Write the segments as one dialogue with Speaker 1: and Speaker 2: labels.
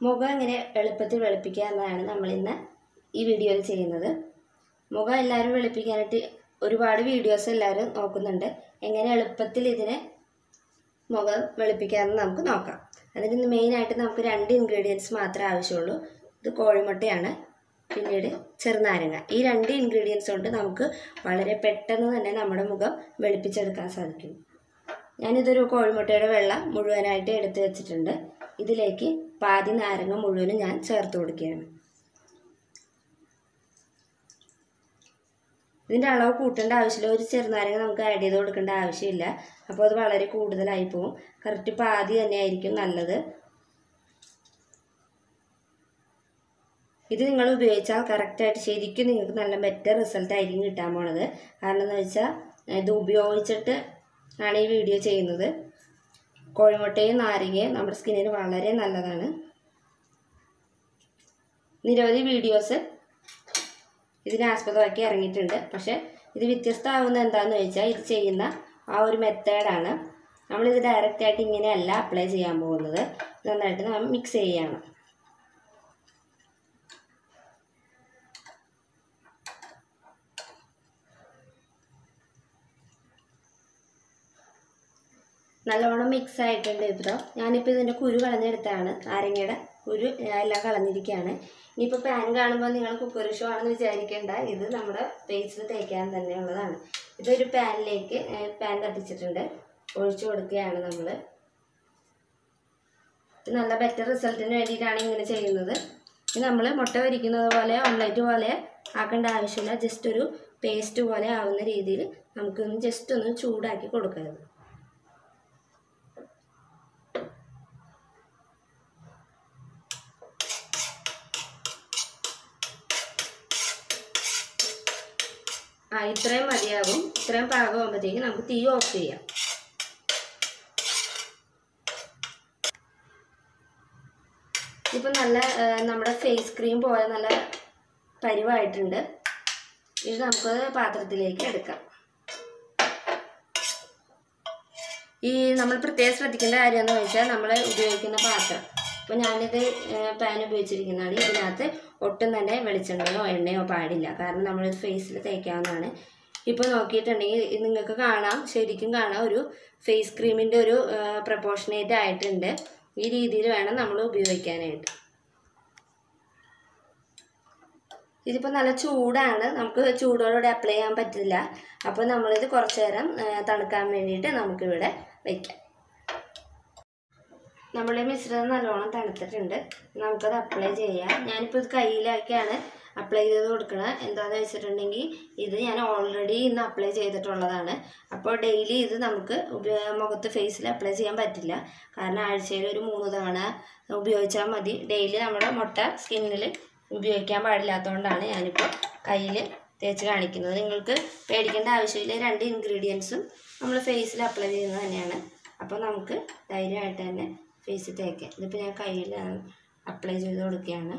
Speaker 1: മുഖം എങ്ങനെ എളുപ്പത്തിൽ വെളുപ്പിക്കുക എന്നതാണ് നമ്മൾ ഇന്ന് ഈ വീഡിയോയിൽ ചെയ്യുന്നത് മുഖം എല്ലാവരും വെളുപ്പിക്കാനായിട്ട് ഒരുപാട് വീഡിയോസ് എല്ലാവരും നോക്കുന്നുണ്ട് എങ്ങനെ എളുപ്പത്തിൽ ഇതിനെ മുഖം വെളുപ്പിക്കാമെന്ന് നമുക്ക് നോക്കാം അതിന് മെയിനായിട്ട് നമുക്ക് രണ്ട് ഇൻഗ്രീഡിയൻസ് മാത്രമേ ആവശ്യമുള്ളൂ ഇത് കോഴിമുട്ടയാണ് പിന്നീട് ചെറുനാരങ്ങ ഈ രണ്ട് ഇൻഗ്രീഡിയൻസ് കൊണ്ട് നമുക്ക് വളരെ പെട്ടെന്ന് തന്നെ നമ്മുടെ മുഖം വെളുപ്പിച്ചെടുക്കാൻ സാധിക്കും ഞാനിതൊരു കോഴിമുട്ടയുടെ വെള്ള മുഴുവനായിട്ട് എടുത്ത് വെച്ചിട്ടുണ്ട് ഇതിലേക്ക് പാതി നാരങ്ങ മുഴുവനും ഞാൻ ചേർത്ത് കൊടുക്കുകയാണ് ഇതിൻ്റെ അളവ് കൂട്ടേണ്ട ആവശ്യമില്ല ഒരു ചെറുനാരങ്ങ നമുക്ക് ആഡ് ചെയ്ത് കൊടുക്കേണ്ട ആവശ്യമില്ല അപ്പോൾ അത് വളരെ കൂടുതലായി പോകും കറക്റ്റ് പാതി തന്നെ ആയിരിക്കും നല്ലത് ഇത് നിങ്ങൾ ഉപയോഗിച്ചാൽ കറക്റ്റായിട്ട് ശരിക്കും നിങ്ങൾക്ക് നല്ല ബെറ്റർ റിസൾട്ട് ആയിരിക്കും കിട്ടാൻ പോണത് കാരണം എന്ന് വെച്ചാൽ ഇത് ഉപയോഗിച്ചിട്ട് ആണ് ഈ വീഡിയോ ചെയ്യുന്നത് കോഴിമുട്ടയും നാരങ്ങയും നമ്മുടെ സ്കിന്നിന് വളരെ നല്ലതാണ് നിരവധി വീഡിയോസ് ഇതിനെ ആസ്പദമാക്കി ഇറങ്ങിയിട്ടുണ്ട് പക്ഷേ ഇത് വ്യത്യസ്തമാകുന്ന എന്താണെന്ന് ചോദിച്ചാൽ ഇത് ചെയ്യുന്ന ആ ഒരു മെത്തേഡാണ് നമ്മളിത് ഡയറക്റ്റായിട്ട് ഇങ്ങനെയല്ല അപ്ലൈ ചെയ്യാൻ പോകുന്നത് നന്നായിട്ട് നമ്മൾ മിക്സ് ചെയ്യുകയാണ് നല്ലോണം മിക്സ് ആയിട്ടുണ്ട് ഇപ്പോൾ ഞാനിപ്പോൾ ഇതിൻ്റെ കുരു കളഞ്ഞെടുത്താണ് നാരങ്ങയുടെ കുരു ഞാൻ എല്ലാം കളഞ്ഞിരിക്കുകയാണ് ഇനിയിപ്പോൾ പാൻ കാണുമ്പോൾ നിങ്ങൾ കുക്കർ ഷോ ആണെന്ന് വിചാരിക്കേണ്ട ഇത് നമ്മുടെ ഫേസിൽ തേക്കാൻ തന്നെയുള്ളതാണ് ഇതൊരു പാനിലേക്ക് പാൻ കത്തിച്ചിട്ടുണ്ട് ഒഴിച്ചു കൊടുക്കുകയാണ് നമ്മൾ ഇത് നല്ല ബെറ്റർ റിസൾട്ടിന് വേണ്ടിയിട്ടാണ് ഇങ്ങനെ ചെയ്യുന്നത് ഇത് നമ്മൾ മുട്ട പൊരിക്കുന്നത് പോലെ ഓംലെറ്റ് പോലെ ആക്കേണ്ട ആവശ്യമില്ല ജസ്റ്റ് ഒരു പേസ്റ്റ് പോലെ ആവുന്ന രീതിയിൽ നമുക്കൊന്ന് ജസ്റ്റ് ഒന്ന് ചൂടാക്കി കൊടുക്കരുത് ആ ഇത്രയും മതിയാകും ഇത്രയും പാകമാകുമ്പോഴത്തേക്ക് നമുക്ക് തീ ഓഫ് ചെയ്യാം ഇപ്പം നല്ല ആ, നമ്മുടെ ഫേസ് ക്രീം പോലെ നല്ല പരിവായിട്ടുണ്ട് ഇത് നമുക്ക് പാത്രത്തിലേക്ക് എടുക്കാം ഈ നമ്മൾ പ്രത്യേകം ശ്രദ്ധിക്കേണ്ട കാര്യം എന്ന് വെച്ചാൽ നമ്മൾ ഉപയോഗിക്കുന്ന പാത്രം ഇപ്പോൾ ഞാനിത് പാൻ ഉപയോഗിച്ചിരിക്കുന്നതാണ് ഇതിനകത്ത് ഒട്ടും തന്നെ വെളിച്ചെണ്ണയോ എണ്ണയോ പാടില്ല കാരണം നമ്മൾ ഫേസിൽ തേക്കാവുന്നതാണ് ഇപ്പോൾ നോക്കിയിട്ടുണ്ടെങ്കിൽ ഇത് നിങ്ങൾക്ക് കാണാം ശരിക്കും കാണാം ഒരു ഫേസ് ക്രീമിൻ്റെ ഒരു പ്രപ്പോർഷനേറ്റ് ആയിട്ടുണ്ട് ഈ രീതിയിൽ വേണം നമ്മൾ ഉപയോഗിക്കാനായിട്ട് ഇതിപ്പോൾ നല്ല ചൂടാണ് നമുക്ക് ചൂടോടുകൂടി അപ്ലൈ ചെയ്യാൻ പറ്റില്ല അപ്പോൾ നമ്മളിത് കുറച്ച് നേരം ആ, തണുക്കാൻ വേണ്ടിയിട്ട് നമുക്കിവിടെ വയ്ക്കാം നമ്മുടെ മിശ്രിതം നല്ലോണം തണുത്തിട്ടുണ്ട് നമുക്കത് അപ്ലൈ ചെയ്യാം ഞാനിപ്പോൾ ഇത് കയ്യിലാക്കിയാണ് അപ്ലൈ ചെയ്ത് കൊടുക്കുന്നത് എന്താണെന്ന് വെച്ചിട്ടുണ്ടെങ്കിൽ ഇത് ഞാൻ ഓൾറെഡി ഇന്ന് അപ്ലൈ ചെയ്തിട്ടുള്ളതാണ് അപ്പോൾ ഡെയിലി ഇത് നമുക്ക് ഉപ- മുഖത്ത് ഫേസിൽ അപ്ലൈ ചെയ്യാൻ പറ്റില്ല കാരണം ആഴ്ചയിൽ ഒരു മൂന്ന് തവണ ഉപയോഗിച്ചാൽ മതി ഡെയിലി നമ്മുടെ മുട്ട സ്കിന്നിൽ ഉപയോഗിക്കാൻ പാടില്ലാത്തതുകൊണ്ടാണ് ഞാനിപ്പോൾ കയ്യിൽ തേച്ച് കാണിക്കുന്നത് നിങ്ങൾക്ക് പേടിക്കേണ്ട ആവശ്യമില്ല ഈ രണ്ട് ഇൻഗ്രീഡിയൻസും നമ്മൾ ഫേസിൽ അപ്ലൈ ചെയ്യുന്നത് തന്നെയാണ് അപ്പോൾ നമുക്ക് ധൈര്യമായിട്ട് തന്നെ ഫേസിൽ തേക്കാം ഇതിപ്പോൾ ഞാൻ കയ്യിൽ അപ്ലൈ ചെയ്ത് കൊടുക്കുകയാണ്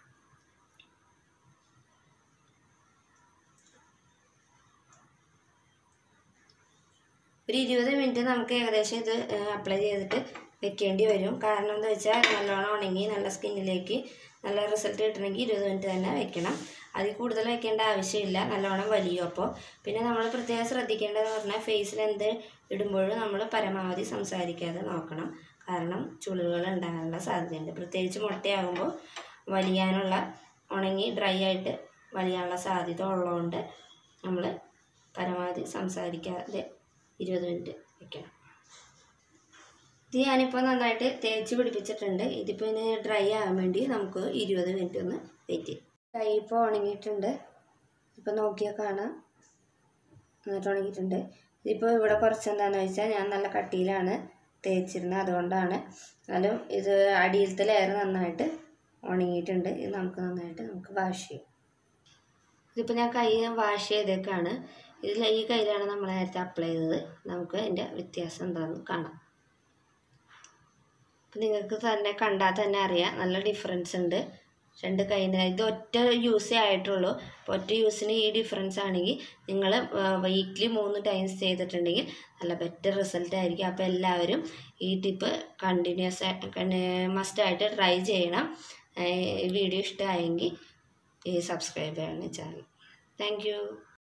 Speaker 1: ഒരു ഇരുപത് മിനിറ്റ് നമുക്ക് ഏകദേശം ഇത് അപ്ലൈ ചെയ്തിട്ട് വെക്കേണ്ടി വരും കാരണം എന്താ വെച്ചാൽ നല്ലോണം ഉണങ്ങി നല്ല സ്കിന്നിലേക്ക് നല്ല റിസൾട്ട് കിട്ടണമെങ്കിൽ ഇരുപത് മിനിറ്റ് തന്നെ വെക്കണം അതിൽ കൂടുതൽ വെക്കേണ്ട ആവശ്യമില്ല നല്ലോണം വലിയും അപ്പോൾ പിന്നെ നമ്മൾ പ്രത്യേകം ശ്രദ്ധിക്കേണ്ടതെന്ന് പറഞ്ഞാൽ ഫേസിൽ എന്ത് ഇടുമ്പോഴും നമ്മൾ പരമാവധി സംസാരിക്കാതെ നോക്കണം കാരണം ചുളിവുകൾ ഉണ്ടാകാനുള്ള സാധ്യതയുണ്ട് പ്രത്യേകിച്ച് മുട്ടയാകുമ്പോൾ വലിയാനുള്ള ഉണങ്ങി ഡ്രൈ ആയിട്ട് വലിയാനുള്ള സാധ്യത ഉള്ളതുകൊണ്ട് നമ്മൾ പരമാവധി സംസാരിക്കാതെ ഇരുപത് മിനിറ്റ് വെക്കണം ഇത് ഞാനിപ്പോൾ നന്നായിട്ട് തേച്ച് പിടിപ്പിച്ചിട്ടുണ്ട് ഇതിപ്പോൾ ഇനി ഡ്രൈ ആകാൻ വേണ്ടി നമുക്ക് ഇരുപത് മിനിറ്റ് ഒന്ന് വെയിറ്റ് ചെയ്യാം കൈ ഇപ്പോൾ ഉണങ്ങിയിട്ടുണ്ട് ഇപ്പോൾ നോക്കിയാൽ കാണാം നന്നായിട്ട് ഉണങ്ങിയിട്ടുണ്ട് ഇതിപ്പോൾ ഇവിടെ കുറച്ച് എന്താണെന്ന് വെച്ചാൽ ഞാൻ നല്ല കട്ടിയിലാണ് തേച്ചിരുന്നത് അതുകൊണ്ടാണ് എന്നാലും ഇത് അടിയിലത്തെ ലെയർ നന്നായിട്ട് ഉണങ്ങിയിട്ടുണ്ട് ഇത് നമുക്ക് നന്നായിട്ട് നമുക്ക് വാഷ് ചെയ്യാം ഇതിപ്പോൾ ഞാൻ കൈ വാഷ് ചെയ്തേക്കാണ് ഇതിൽ ഈ കയ്യിലാണ് നമ്മൾ നേരത്തെ അപ്ലൈ ചെയ്തത് നമുക്ക് അതിൻ്റെ വ്യത്യാസം എന്താണെന്ന് കാണാം അപ്പം നിങ്ങൾക്ക് തന്നെ കണ്ടാൽ തന്നെ അറിയാം നല്ല ഡിഫറൻസ് ഉണ്ട് രണ്ട് കൈയിന് ഇത് ഒറ്റ യൂസേ ആയിട്ടുള്ളൂ അപ്പോൾ ഒറ്റ യൂസിന് ഈ ഡിഫറൻസ് ആണെങ്കിൽ നിങ്ങൾ വീക്ക്ലി മൂന്ന് ടൈംസ് ചെയ്തിട്ടുണ്ടെങ്കിൽ നല്ല ബെറ്റർ റിസൾട്ട് ആയിരിക്കും അപ്പോൾ എല്ലാവരും ഈ ടിപ്പ് കണ്ടിന്യൂസ് മസ്റ്റായിട്ട് ട്രൈ ചെയ്യണം ഏഹ് ഈ വീഡിയോ ഇഷ്ടമായെങ്കിൽ ഈ സബ്സ്ക്രൈബ് ചെയ്യണം ചാനൽ താങ്ക് യു